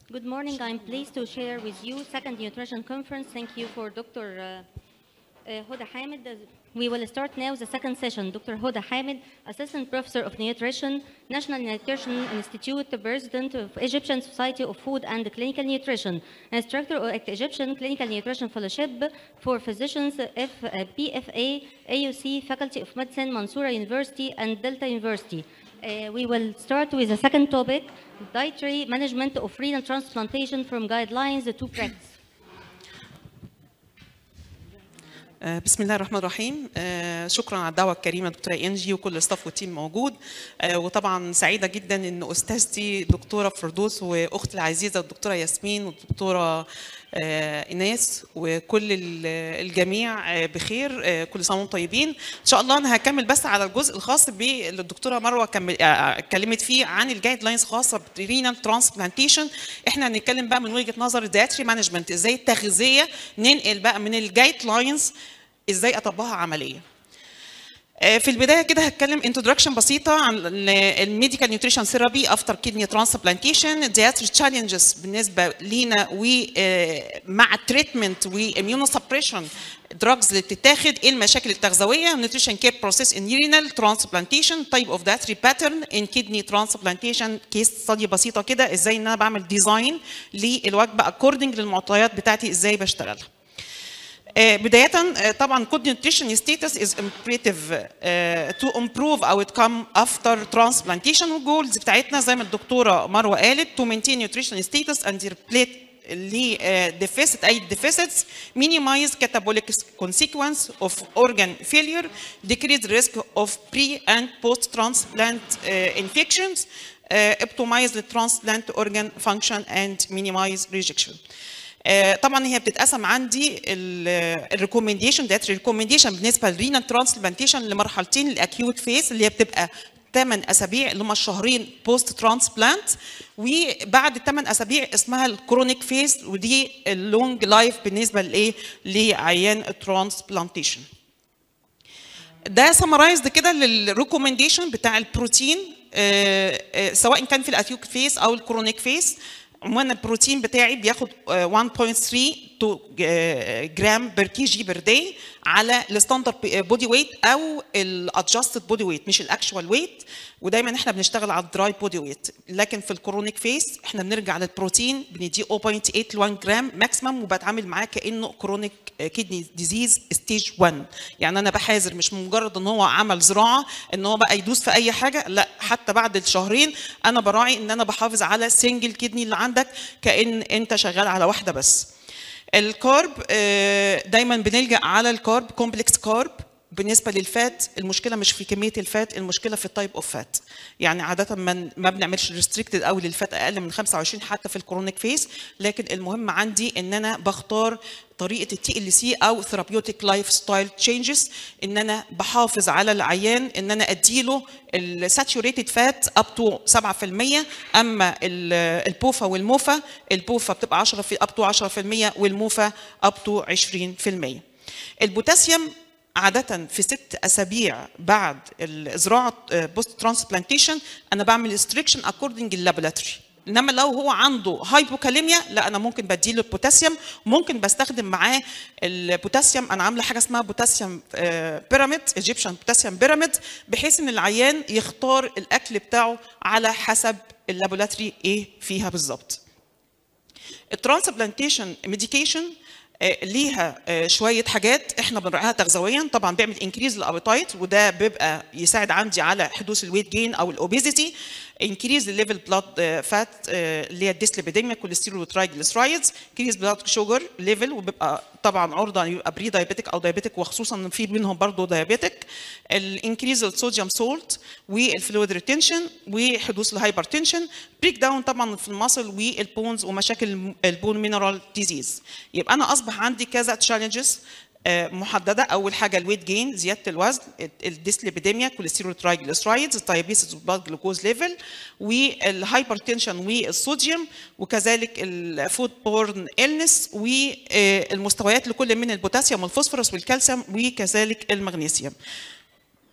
Good morning. I'm pleased to share with you second nutrition conference. Thank you for Dr. Uh, uh, Huda Hamid. We will start now the second session. Dr. Huda Hamid, Assistant Professor of Nutrition, National Nutrition Institute, President of Egyptian Society of Food and Clinical Nutrition, Instructor at Egyptian Clinical Nutrition Fellowship for Physicians, F, uh, PFA, AUC, Faculty of Medicine, Mansoura University, and Delta University. Uh, we will start with the second topic, dietary management of renal transplantation from guidelines to practice. آه، بسم الله الرحمن الرحيم آه، شكرا على الدعوه الكريمه دكتوره انجي وكل الستاف والتيم موجود آه، وطبعا سعيده جدا ان استاذتي دكتوره فردوس واختي العزيزه الدكتوره ياسمين والدكتوره آه، ايناس وكل ال- الجميع آه، بخير آه، كل سنه وانتم طيبين ان شاء الله انا هكمل بس على الجزء الخاص باللي الدكتوره مروه كمل- آه، آه، اتكلمت فيه عن الجايد لاينز خاصه بالرينال ترانسبلانتيشن احنا هنتكلم بقى من وجهه نظر الدايتري مانجمنت ازاي التغذيه ننقل بقى من الجايد لاينز ازاي اطبقها عمليا آه، في البدايه كده هتكلم انترودكشن بسيطه عن الميديكال نيوتريشن ثيرابي افتر كيدني ترانسبلانتيشن دياتري تشالنجز بالنسبه لينا ومع التريتمنت واميونو سبريشن دراجز اللي بتتاخد ايه المشاكل التغذويه نيوتريشن كير بروسيس ان رينال ترانسبلانتيشن تايب اوف داتري باترن ان كيدني ترانسبلانتيشن كيس ستادي بسيطه كده ازاي ان انا بعمل ديزاين للوجبه اكوردنج للمعطيات بتاعتي ازاي بشتغلها آه، بداية آه، طبعا good nutrition status is imperative آه، to improve outcome after transplantation والجولز بتاعتنا زي ما الدكتورة مروة قالت to maintain nutrition status and replace ل deficit أي deficits minimize catabolic consequence of organ failure decrease risk of pre and post transplant infections uh, optimize the transplant organ function and minimize rejection. آه، طبعا هي بتتقسم عندي الريكومنديشن ده الريكومنديشن بالنسبه للرينال ترانسبلانتيشن لمرحلتين الاكيوت فيس اللي هي بتبقى 8 اسابيع اللي هم الشهرين بوست ترانسبلانت وبعد 8 اسابيع اسمها الكرونيك فيس ودي اللونج لايف بالنسبه لايه لعيان الترانسبلانتيشن ده سمرايزد كده للريكومنديشن بتاع البروتين آه، آه، سواء كان في الاكيوت فيس او الكرونيك فيس عموما البروتين بتاعي بياخد آه، 1.3 تو جرام بير كي جي بير داي على الستاندرد بودي ويت او الادجستد بودي ويت مش الاكشوال ويت ودايما احنا بنشتغل على الدراي بودي ويت لكن في الكرونيك فيس احنا بنرجع للبروتين بنديه 0.8 ل 1 جرام ماكسيمم وبتعامل معاه كانه كرونيك كيدني ديزيز ستيج 1 يعني انا بحاذر مش مجرد ان هو عمل زراعه ان هو بقى يدوس في اي حاجه لا حتى بعد الشهرين انا براعي ان انا بحافظ على سنجل كيدني اللي عندك كان انت شغال على واحده بس الكارب آه، دايما بنلجا على الكارب كومبلكس كارب بالنسبه للفات المشكله مش في كميه الفات المشكله في التايب اوف فات يعني عاده ما ما بنعملش ريستريكتد قوي للفات اقل من 25 حتى في الكرونيك فيس لكن المهم عندي ان انا بختار طريقه التي ال سي او ثيرابيوتيك لايف ستايل تشينجز ان انا بحافظ على العيان ان انا اديله الساتوريتد فات اب تو 7% اما ال- البوفا والموفا البوفا بتبقى 10 في اب تو 10% والموفا اب تو 20% البوتاسيوم عادة في ست أسابيع بعد الزراعة بوست ترانسبلانتيشن أنا بعمل ريستريكشن أكوردنج اللابولاتري انما لو هو عنده هايبوكاليميا لا انا ممكن بديله البوتاسيوم ممكن بستخدم معاه البوتاسيوم انا عامله حاجه اسمها بوتاسيوم بيراميد ايجيبشن بوتاسيوم بيراميد بحيث ان العيان يختار الاكل بتاعه على حسب اللابولاتري ايه فيها بالظبط الترانسبلانتيشن ميديكيشن ليها آه، شويه حاجات احنا بنراعيها تغذويا طبعا بيعمل انكريز الابيتايت وده بيبقى يساعد عندي على حدوث الويت جين او الاوبيزيتي انكريز الليفل بلاد فات اللي هي الديسليبيديميا كوليسترول وترايجليسرايدز انكريز بلاد شوجر ليفل وبيبقى طبعا عرضه يبقى بري دايابيتك او دايابيتك وخصوصا ان في منهم برضه دايابيتك الانكريز الصوديوم سولت والفلويد ريتنشن وحدوث الهايبرتنشن بريك داون طبعا في المصل والبونز ومشاكل البون مينرال ديزيز يبقى انا اصبح عندي كذا تشالنجز محدده اول حاجه الويت جين زياده الوزن الديسليبيديميا كوليسترول ترايجليسرايدز الدايابيتس والبلاد جلوكوز ليفل والهايبرتنشن والصوديوم وكذلك الفود بورن النس والمستويات لكل من البوتاسيوم والفوسفورس والكالسيوم وكذلك المغنيسيوم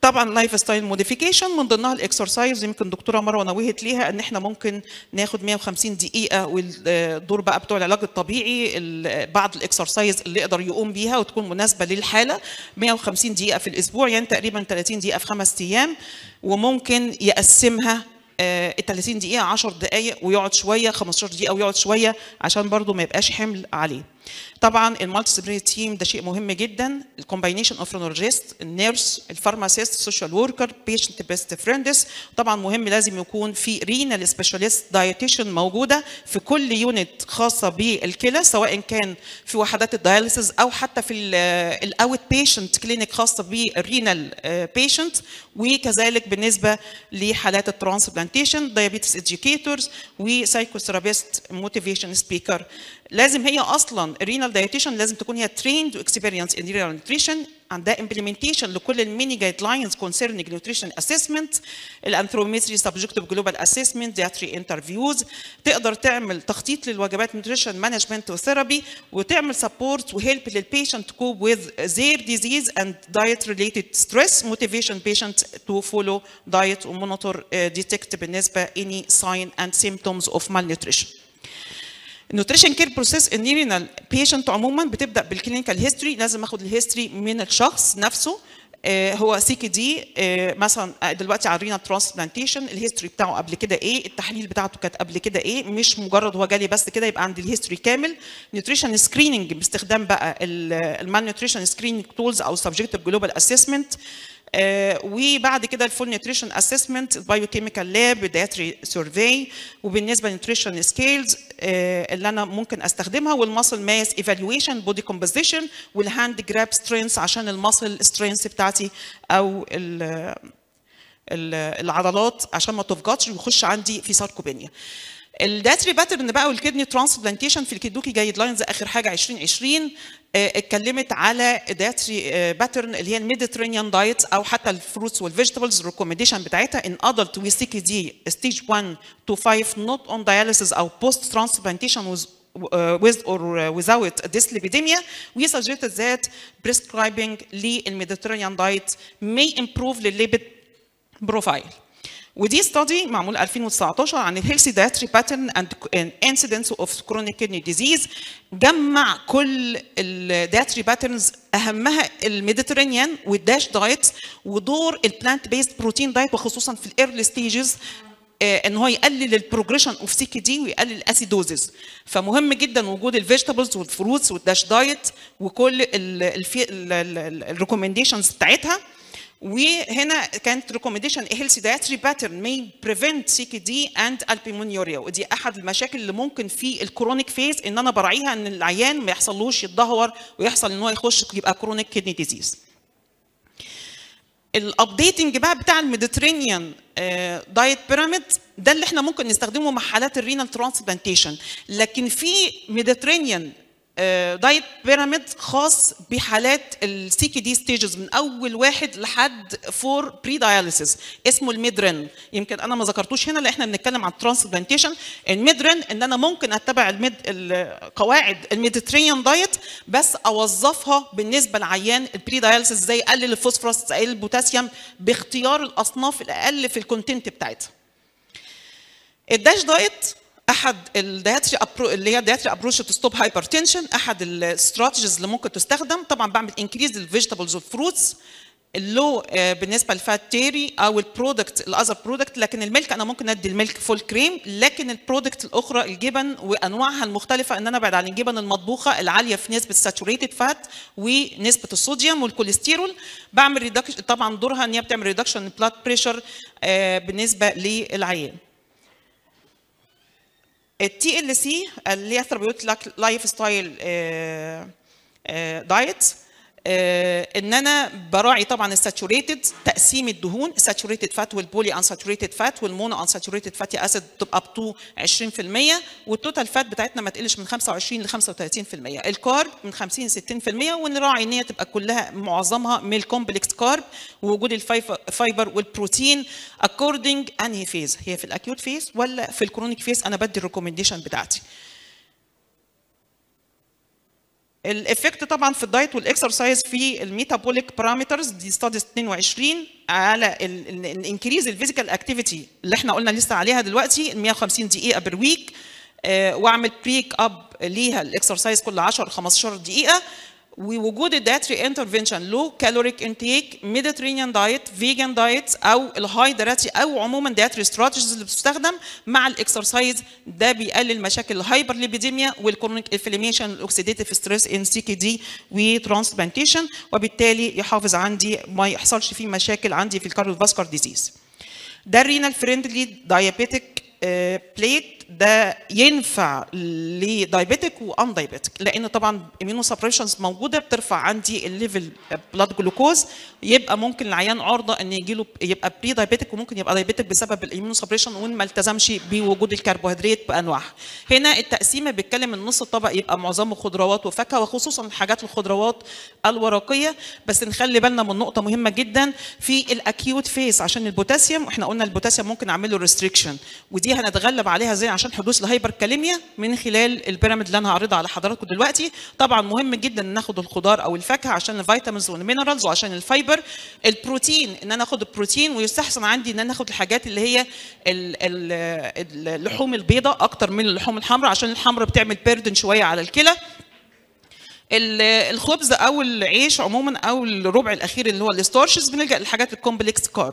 طبعا لايف ستايل موديفيكيشن من ضمنها الاكسرسايز يمكن دكتوره مروه نوهت ليها ان احنا ممكن ناخد 150 دقيقه والدور بقى بتوع العلاج الطبيعي ال- بعض الاكسرسايز اللي يقدر يقوم بيها وتكون مناسبه للحاله 150 دقيقه في الاسبوع يعني تقريبا 30 دقيقه في خمس ايام وممكن يقسمها آه، ال 30 دقيقة 10 دقايق ويقعد شوية 15 دقيقة ويقعد شوية عشان برضو ما يبقاش حمل عليه. طبعا المالتي ديسيبلينري تيم ده شيء مهم جدا الكومباينيشن اوف رونولوجيست النيرس الفارماسيست السوشيال وركر بيشنت بيست فريندز طبعا مهم لازم يكون في رينال سبيشاليست دايتيشن موجوده في كل يونت خاصه بالكلى سواء كان في وحدات الدياليسيس او حتى في الاوت بيشنت كلينيك خاصه بالرينال بيشنت وكذلك بالنسبه لحالات الترانسبلانتيشن دايابيتس اديوكيتورز وسايكوثيرابيست موتيفيشن سبيكر لازم هي اصلا الرينال دايتيشن لازم تكون هي تريند واكسبيرينس ان رينال نيوتريشن عندها امبلمنتيشن لكل الميني جايد لاينز كونسيرنينج نيوتريشن اسسمنت الانثرومتري سبجكتيف جلوبال اسسمنت دياتري انترفيوز تقدر تعمل تخطيط للوجبات نيوتريشن مانجمنت وثيرابي وتعمل سبورت وهيلب للبيشنت كوب وذ their disease and diet related stress motivation patient to follow diet ومونيتور detect بالنسبه any sign and symptoms of malnutrition النوتريشن كير بروسيس النيرينال بيشنت عموما بتبدا بالكلينيكال هيستوري لازم اخد الهيستوري من الشخص نفسه آه، هو سي كي دي مثلا آه، دلوقتي على الرينا ترانسبلانتيشن الهيستوري بتاعه قبل كده ايه التحليل بتاعته كانت قبل كده ايه مش مجرد هو جالي بس كده يبقى عندي الهيستوري كامل نيوتريشن سكريننج باستخدام بقى المال نيوتريشن سكريننج تولز او سبجكتيف جلوبال اسسمنت آه، وبعد كده الفول نيوتريشن اسسمنت البايوكيميكال لاب الدايتري سيرفي وبالنسبه للنيوتريشن سكيلز اللي انا ممكن استخدمها والماسل ماس ايفالويشن بودي كومبوزيشن والهاند جراب سترينث عشان الماسل سترينث بتاعتي او ال ال- العضلات عشان ما تفقدش ويخش عندي في ساركوبينيا الداتري باترن بقى والكدني ترانسبلانتيشن في الكيدوكي جايد لاينز اخر حاجه 2020 آه، اتكلمت على داتري باترن اللي هي الميديترينيان دايت او حتى الفروتس والفيجيتابلز الريكومنديشن بتاعتها ان ادلت وي سي كي دي ستيج 1 to 5 not on dialysis او post transplantation with uh, with or uh, without dyslipidemia, we suggested that prescribing للميديترينيان diet may improve the lipid profile. ودي ستادي معمول 2019 عن الهيلثي دايتري باترن اند انسيدنس اوف كرونيك كيدني ديزيز جمع كل الدايتري باترنز اهمها الميديترينيان والداش دايت ودور البلانت بيست بروتين دايت وخصوصا في الايرلي ستيجز ان هو يقلل البروجريشن اوف سي كي دي ويقلل الاسيدوزز فمهم جدا وجود الفيجيتابلز والفروتس والداش دايت وكل الريكومنديشنز بتاعتها وهنا كانت ريكومنديشن هيلثي دايتري باترن مي بريفنت سي كي دي اند البيمونيوريا ودي احد المشاكل اللي ممكن في الكرونيك فيز ان انا براعيها ان العيان ما يحصلوش يتدهور ويحصل ان هو يخش يبقى كرونيك كيدني ديزيز الابديتنج بقى بتاع الميديترينيان دايت بيراميد ده اللي احنا ممكن نستخدمه مع حالات الرينال ترانسبلانتيشن لكن في ميديترينيان دايت بيراميد خاص بحالات السي كي دي ستيجز من اول واحد لحد فور بري داياليسيس اسمه الميدرن يمكن انا ما ذكرتوش هنا لان احنا بنتكلم عن ترانسبلانتيشن الميدرن ان انا ممكن اتبع الميد القواعد الميديترينيان دايت بس اوظفها بالنسبه لعيان البري داياليسيس زي اقلل الفوسفورس اقلل البوتاسيوم باختيار الاصناف الاقل في الكونتنت بتاعتها الداش دايت احد الدايتري أبرو... اللي هي الدايتري ابروش تو ستوب هايبرتنشن احد الاستراتيجيز اللي ممكن تستخدم طبعا بعمل انكريز للفيجيتابلز والفروتس اللو بالنسبه للفات تيري او البرودكت الاذر برودكت لكن الميلك انا ممكن ادي الميلك فول كريم لكن البرودكت الاخرى الجبن وانواعها المختلفه ان انا ابعد عن الجبن المطبوخه العاليه في نسبه ساتوريتد فات ونسبه الصوديوم والكوليسترول بعمل ريدكشن طبعا دورها ان هي بتعمل ريدكشن بلاد بريشر بالنسبه للعيان التي ال سي اللي هي ثيرابيوتيك لايف ستايل دايت ان انا براعي طبعا الساتوريتد تقسيم الدهون الساتوريتد فات والبولي انساتوريتد فات والمونو انساتوريتد فاتي اسيد تبقى اب تو 20% والتوتال فات بتاعتنا ما تقلش من 25 ل 35% الكارب من 50 ل 60% ونراعي ان هي تبقى كلها معظمها من الكومبلكس كارب ووجود الفايبر والبروتين اكوردنج انهي فيز هي في الاكيوت فيز ولا في الكرونيك فيز انا بدي الريكومنديشن بتاعتي الافكت طبعا في الدايت والاكسرسايز في الميتابوليك بارامترز دي ستاديز 22 على الانكريز الفيزيكال اكتيفيتي اللي احنا قلنا لسه عليها دلوقتي 150 دقيقه بير ويك واعمل بريك اب ليها الاكسرسايز كل 10 15 دقيقه ووجود الدايتري انترفنشن لو كالوريك انتيك ميديترينيان دايت فيجان دايت او الهاي دايتري او عموما دايتري استراتيجيز اللي بتستخدم مع الاكسرسايز ده بيقلل مشاكل الهايبر ليبيديميا والكرونيك انفلاميشن الاوكسيديتيف ستريس ان سي كي دي وترانسبلانتيشن وبالتالي يحافظ عندي ما يحصلش فيه مشاكل عندي في الكارديوفاسكولار ديزيز ده الرينال فريندلي دايابيتيك بليت ده ينفع لدايبيتك وان دايبيتك لان طبعا اميونو سبريشنز موجوده بترفع عندي الليفل بلاد جلوكوز يبقى ممكن العيان عرضه ان يجي له يبقى بري دايبيتك وممكن يبقى دايبيتك بسبب الاميونو سبريشن وان ما التزمش بوجود الكربوهيدرات بانواعها هنا التقسيمه بيتكلم ان نص الطبق يبقى معظمه خضروات وفاكهه وخصوصا الحاجات الخضروات الورقيه بس نخلي بالنا من نقطه مهمه جدا في الاكيوت فيس عشان البوتاسيوم احنا قلنا البوتاسيوم ممكن اعمل له ريستريكشن ودي هنتغلب عليها زي عشان حدوث الهايبر كاليميا من خلال البيراميد اللي انا هعرضها على حضراتكم دلوقتي طبعا مهم جدا ان ناخد الخضار او الفاكهه عشان الفيتامينز والمينرالز وعشان الفايبر البروتين ان انا اخد البروتين ويستحسن عندي ان انا اخد الحاجات اللي هي ال- ال- اللحوم البيضاء اكتر من اللحوم الحمراء عشان الحمراء بتعمل بيردن شويه على الكلى ال- الخبز او العيش عموما او الربع الاخير اللي هو الستارشز بنلجا للحاجات الكومبلكس كارب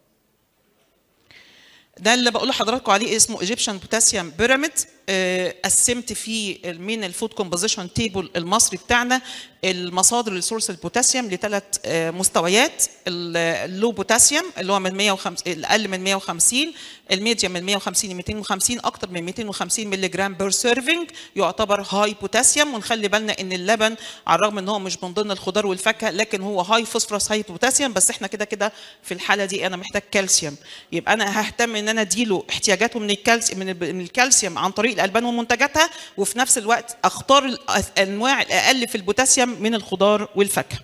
ده اللي بقول لحضراتكم عليه اسمه ايجيبشن بوتاسيوم بيراميد قسمت فيه من الفود كومبوزيشن تيبل المصري بتاعنا المصادر لسورس البوتاسيوم لثلاث مستويات ال- اللو بوتاسيوم اللي هو من 150 الاقل من 150 الميديوم من 150 ل 250 اكتر من 250 مللي جرام بير سيرفنج يعتبر هاي بوتاسيوم ونخلي بالنا ان اللبن على الرغم ان هو مش من ضمن الخضار والفاكهه لكن هو هاي فوسفورس هاي بوتاسيوم بس احنا كده كده في الحاله دي انا محتاج كالسيوم يبقى انا ههتم ان انا اديله احتياجاته من الكالسيوم من الب- من الكالسيوم عن طريق الالبان ومنتجاتها وفي نفس الوقت اختار الانواع الاقل في البوتاسيوم من الخضار والفاكهه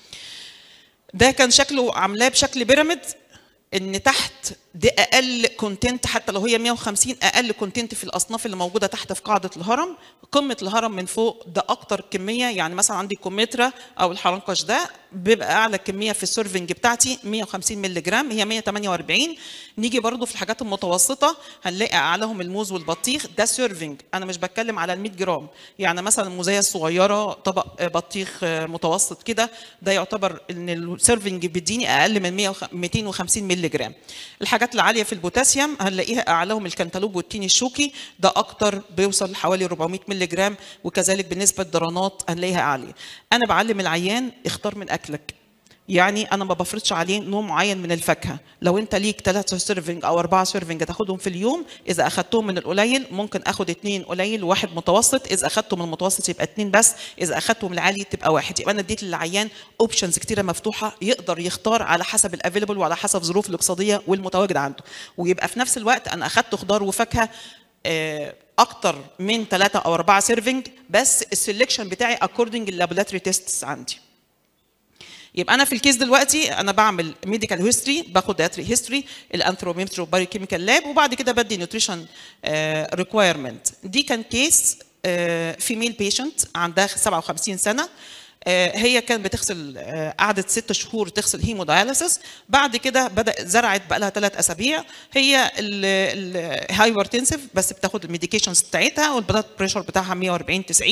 ده كان شكله عاملاه بشكل بيراميد ان تحت دي اقل كونتنت حتى لو هي 150 اقل كونتنت في الاصناف اللي موجوده تحت في قاعده الهرم قمه الهرم من فوق ده اكتر كميه يعني مثلا عندي كومترا او الحرنقش ده بيبقى اعلى كميه في السيرفنج بتاعتي 150 مللي جرام هي 148 نيجي برضو في الحاجات المتوسطه هنلاقي اعلاهم الموز والبطيخ ده سيرفنج انا مش بتكلم على ال 100 جرام يعني مثلا الموزايه الصغيره طبق بطيخ متوسط كده ده يعتبر ان السيرفنج بيديني اقل من 100 250 مللي جرام الحاجات العاليه في البوتاسيوم هنلاقيها اعلاهم الكنتالوب والتين الشوكي ده اكتر بيوصل حوالي 400 مللي جرام وكذلك بالنسبه للدرانات هنلاقيها عاليه انا بعلم العيان اختار من اكلك يعني انا ما بفرضش عليه نوع معين من الفاكهه لو انت ليك ثلاثة سيرفنج او أربعة سيرفنج تاخدهم في اليوم اذا اخدتهم من القليل ممكن اخد اثنين قليل وواحد متوسط اذا اخدته من المتوسط يبقى اثنين بس اذا اخدته من العالي تبقى واحد يبقى انا اديت للعيان اوبشنز كتيره مفتوحه يقدر يختار على حسب الافيلبل وعلى حسب ظروف الاقتصاديه والمتواجد عنده ويبقى في نفس الوقت انا اخدت خضار وفاكهه آه، اكتر من ثلاثة او أربعة سيرفنج بس السلكشن بتاعي اكوردنج اللابولاتري تيستس عندي يبقى انا في الكيس دلوقتي انا بعمل ميديكال هيستوري باخد دايتري هيستوري الانثروميتري وبايو كيميكال لاب وبعد كده بدي نيوتريشن ريكوايرمنت دي كان كيس فيميل بيشنت عندها 57 سنه آه، هي كانت بتغسل آه، قعدت ست شهور تغسل هيموداياليسيس بعد كده بدات زرعت بقى لها ثلاث اسابيع هي الهايبرتنسيف بس بتاخد الميديكيشنز بتاعتها والبلاد بريشر بتاعها 140 90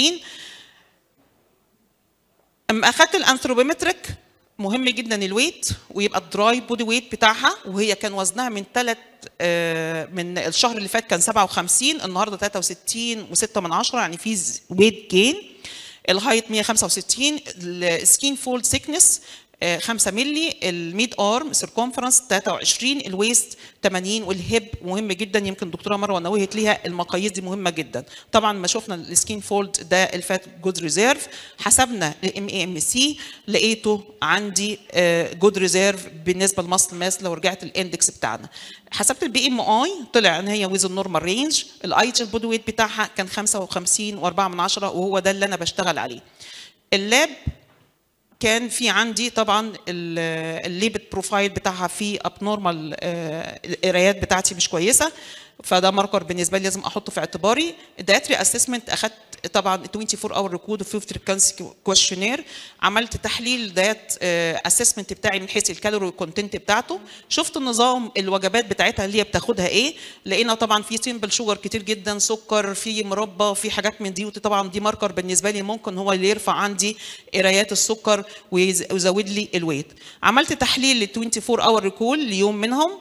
اما اخدت الانثروبومتريك مهم جدا الويت ويبقى الدراي بودي ويت بتاعها وهي كان وزنها من ثلاث من الشهر اللي فات كان 57 النهارده 63 و6 من عشرة يعني في ويت جين الهايت 165 السكين فولد سيكنس 5 مللي الميد ارم سيركونفرنس 23 الويست 80 والهيب مهم جدا يمكن دكتوره مروه نوهت ليها المقاييس دي مهمه جدا طبعا ما شفنا السكين فولد ده الفات جود ريزيرف حسبنا الام اي ام سي لقيته عندي جود ريزيرف بالنسبه لمصل ماس لو رجعت الاندكس بتاعنا حسبت البي ام اي طلع ان هي ويز النورمال رينج الاي بودي ويت بتاعها كان 55 و4 من عشرة وهو ده اللي انا بشتغل عليه اللاب كان في عندي طبعا الليبت بروفايل بتاعها في اب نورمال القرايات بتاعتي مش كويسه فده ماركر بالنسبه لي لازم احطه في اعتباري الدايتري اسسمنت اخدت طبعا 24 اور ريكورد اوف فريكونسي كويشنير عملت تحليل ذات اسسمنت بتاعي من حيث الكالوري كونتنت بتاعته شفت النظام الوجبات بتاعتها اللي هي بتاخدها ايه لقينا طبعا في سيمبل شوجر كتير جدا سكر في مربى في حاجات من دي وطبعا دي ماركر بالنسبه لي ممكن هو اللي يرفع عندي قرايات السكر ويزود لي الويت عملت تحليل لل 24 اور ريكول ليوم منهم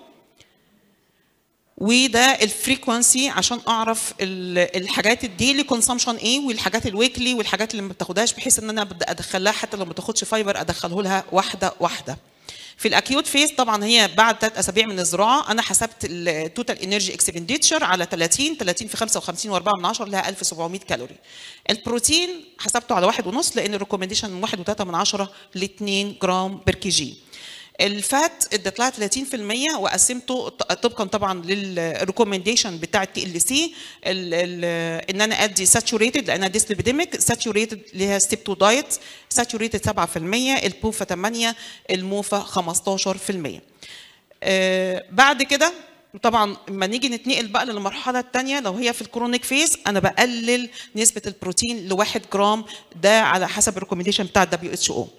وده الفريكونسي عشان اعرف الحاجات الديلي كونسامشن ايه والحاجات الويكلي والحاجات اللي ما بتاخدهاش بحيث ان انا ابدا ادخلها حتى لو ما تاخدش فايبر ادخله لها واحده واحده في الاكيوت فيز طبعا هي بعد ثلاث اسابيع من الزراعه انا حسبت التوتال انرجي اكسبنديتشر على 30 30 في 55 و4 من 10 لها 1700 كالوري البروتين حسبته على واحد ونص لان الريكومنديشن من 1.3 من 10 ل 2 جرام بير كي جي الفات ادت لها 30% وقسمته طبقا طبعا للريكومنديشن بتاع التي ال سي ان انا ادي ساتوريتد لانها ديسليبيديميك ساتوريتد اللي هي ستيب 2 دايت ساتوريتد 7% البوفا 8 الموفا 15% آه بعد كده طبعا لما نيجي نتنقل بقى للمرحله الثانيه لو هي في الكرونيك فيز انا بقلل نسبه البروتين ل 1 جرام ده على حسب الريكومنديشن بتاع الدبليو اتش او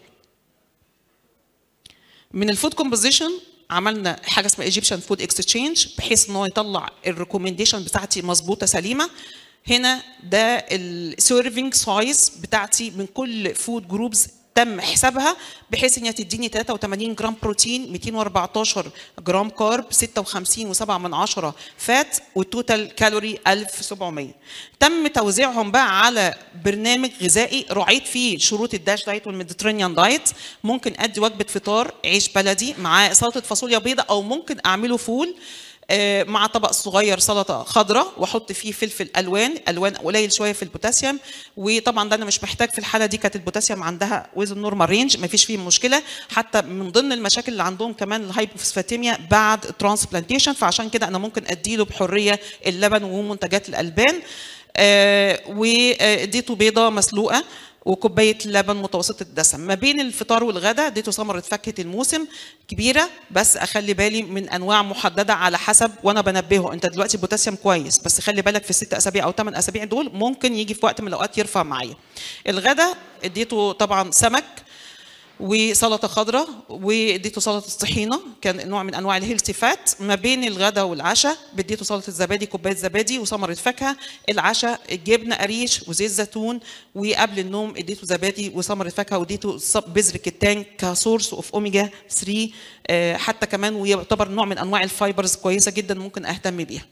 من الفود كومبوزيشن عملنا حاجه اسمها ايجيبشن فود اكسشينج بحيث ان هو يطلع الريكومنديشن بتاعتي مظبوطه سليمه هنا ده السيرفنج سايز بتاعتي من كل فود جروبز تم حسابها بحيث ان هي تديني 83 جرام بروتين 214 جرام كارب 56 و7 من 10 فات والتوتال كالوري 1700 تم توزيعهم بقى على برنامج غذائي رعيت فيه شروط الداش دايت والميديترينيان دايت ممكن ادي وجبه فطار عيش بلدي معاه سلطه فاصوليا بيضاء او ممكن اعمله فول مع طبق صغير سلطه خضراء واحط فيه فلفل الوان الوان قليل شويه في البوتاسيوم وطبعا ده انا مش محتاج في الحاله دي كانت البوتاسيوم عندها وزن نورمال رينج ما فيش فيه مشكله حتى من ضمن المشاكل اللي عندهم كمان الهايبوفوسفاتيميا بعد ترانسبلانتيشن فعشان كده انا ممكن اديله بحريه اللبن ومنتجات الالبان آه واديته بيضه مسلوقه وكوبايه لبن متوسط الدسم ما بين الفطار والغداء اديته ثمره فاكهه الموسم كبيره بس اخلي بالي من انواع محدده على حسب وانا بنبهه انت دلوقتي بوتاسيوم كويس بس خلي بالك في الست اسابيع او ثمان اسابيع دول ممكن يجي في وقت من الاوقات يرفع معايا الغداء اديته طبعا سمك وسلطه خضراء واديته سلطه الطحينه كان نوع من انواع الهيلثي فات ما بين الغداء والعشاء بديته سلطه زبادي كوبايه زبادي وثمره فاكهه العشاء جبنه قريش وزيت زيتون وقبل النوم اديته زبادي وثمره فاكهه واديته بذر كتان كسورس اوف اوميجا 3 حتى كمان ويعتبر نوع من انواع الفايبرز كويسه جدا ممكن اهتم بيها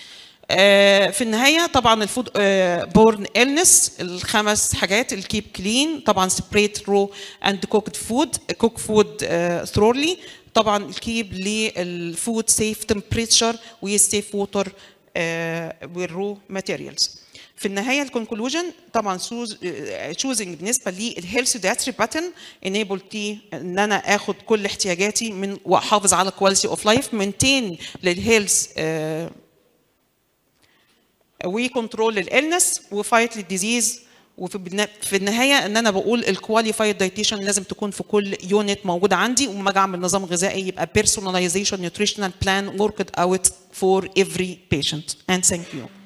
في النهايه طبعا الفود بورن إلنس الخمس حاجات الكيب كلين طبعا سبريت رو اند كوكد فود كوك فود ثرولي طبعا الكيب للفود سيف تمبريتشر وسيف ووتر والرو ماتيريالز في النهايه الكونكلوجن طبعا تشوزنج بالنسبه للهيلث دايتري باترن انيبل تي ان انا اخد كل احتياجاتي من واحافظ على كواليتي اوف لايف مينتين للهيلث وكنترول للالنس وفايت للديزيز وفي في النهايه ان انا بقول الكواليفايد دايتيشن لازم تكون في كل يونت موجوده عندي وما اجي اعمل نظام غذائي يبقى بيرسوناليزيشن نيوتريشنال بلان وركد اوت فور every patient and thank you